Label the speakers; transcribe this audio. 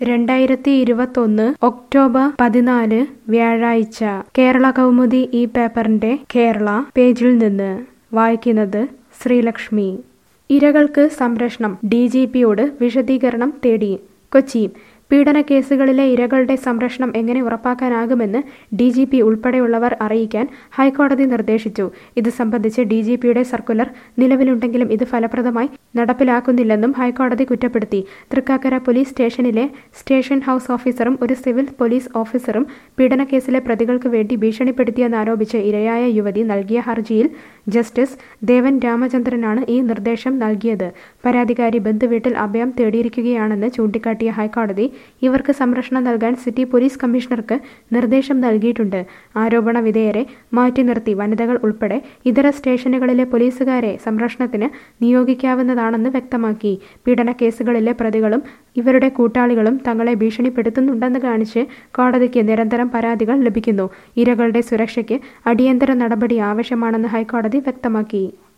Speaker 1: രണ്ടായിരത്തി ഇരുപത്തൊന്ന് ഒക്ടോബർ പതിനാല് വ്യാഴാഴ്ച കേരള കൗമുദി ഈ പേപ്പറിന്റെ കേരള പേജിൽ നിന്ന് വായിക്കുന്നത് ശ്രീലക്ഷ്മി ഇരകൾക്ക് സംരക്ഷണം ഡി ജി പിയോട് വിശദീകരണം തേടി കൊച്ചി പീഡന കേസുകളിലെ ഇരകളുടെ സംരക്ഷണം എങ്ങനെ ഉറപ്പാക്കാനാകുമെന്ന് ഡി ജി പി ഉൾപ്പെടെയുള്ളവർ അറിയിക്കാൻ ഹൈക്കോടതി നിർദ്ദേശിച്ചു ഇത് സംബന്ധിച്ച് ഡി ജി പിയുടെ സർക്കുലർ നിലവിലുണ്ടെങ്കിലും ഇത് ഫലപ്രദമായി നടപ്പിലാക്കുന്നില്ലെന്നും ഹൈക്കോടതി കുറ്റപ്പെടുത്തി തൃക്കാക്കര പോലീസ് സ്റ്റേഷനിലെ സ്റ്റേഷൻ ഹൌസ് ഓഫീസറും ഒരു സിവിൽ പോലീസ് ഓഫീസറും പീഡനക്കേസിലെ പ്രതികൾക്ക് വേണ്ടി ഭീഷണിപ്പെടുത്തിയെന്നാരോപിച്ച് ഇരയായ യുവതി നൽകിയ ഹർജിയിൽ ജസ്റ്റിസ് ദേവൻ രാമചന്ദ്രനാണ് ഈ നിർദ്ദേശം നൽകിയത് പരാതിക്കാരി ബന്ധുവീട്ടിൽ അഭയം തേടിയിരിക്കുകയാണെന്ന് ചൂണ്ടിക്കാട്ടിയ ഹൈക്കോടതി ഇവർക്ക് സംരക്ഷണം നൽകാൻ സിറ്റി പോലീസ് കമ്മീഷണർക്ക് നിർദ്ദേശം നൽകിയിട്ടുണ്ട് ആരോപണ വിധേയരെ മാറ്റി നിർത്തി വനിതകൾ ഉൾപ്പെടെ ഇതര സ്റ്റേഷനുകളിലെ പോലീസുകാരെ സംരക്ഷണത്തിന് നിയോഗിക്കാവുന്നതാണെന്ന് വ്യക്തമാക്കി പീഡന കേസുകളിലെ പ്രതികളും ഇവരുടെ കൂട്ടാളികളും തങ്ങളെ ഭീഷണിപ്പെടുത്തുന്നുണ്ടെന്ന് കാണിച്ച് കോടതിക്ക് നിരന്തരം പരാതികൾ ലഭിക്കുന്നു ഇരകളുടെ സുരക്ഷയ്ക്ക് അടിയന്തര നടപടി ആവശ്യമാണെന്ന് ഹൈക്കോടതി വ്യക്തമാക്കി